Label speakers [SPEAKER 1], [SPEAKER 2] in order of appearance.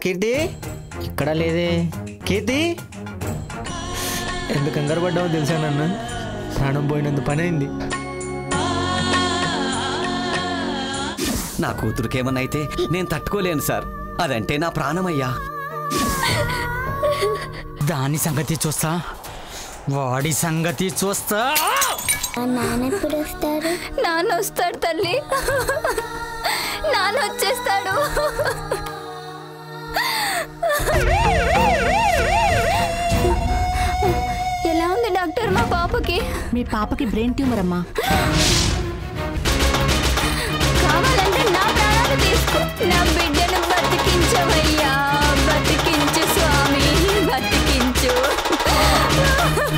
[SPEAKER 1] కీర్తి ఇక్కడ లేదే కీర్తి ఎందుకు కంగారు పడ్డావో తెలుసా నన్ను ప్రాణం పోయినంత పని అయింది
[SPEAKER 2] నా కూతురుకేమన్నా అయితే నేను తట్టుకోలేను సార్ అదంటే నా ప్రాణమయ్యా
[SPEAKER 3] దాని సంగతి చూస్తా వాడి సంగతి చూస్తా
[SPEAKER 4] మా నాన్న ఎప్పుడు వస్తారు
[SPEAKER 5] నాన్న వస్తాడు తల్లి నాన్న వచ్చేస్తాడు ఎలా ఉంది డాక్టర్ మా పాపకి
[SPEAKER 6] మీ పాపకి బ్రెయిన్ ట్యూమర్ అమ్మా
[SPEAKER 5] కావాలంటే నా ప్రాణాలు తీసుకో నా బిడ్డను బతికించవయ్యా బతికించు స్వామి బతికించు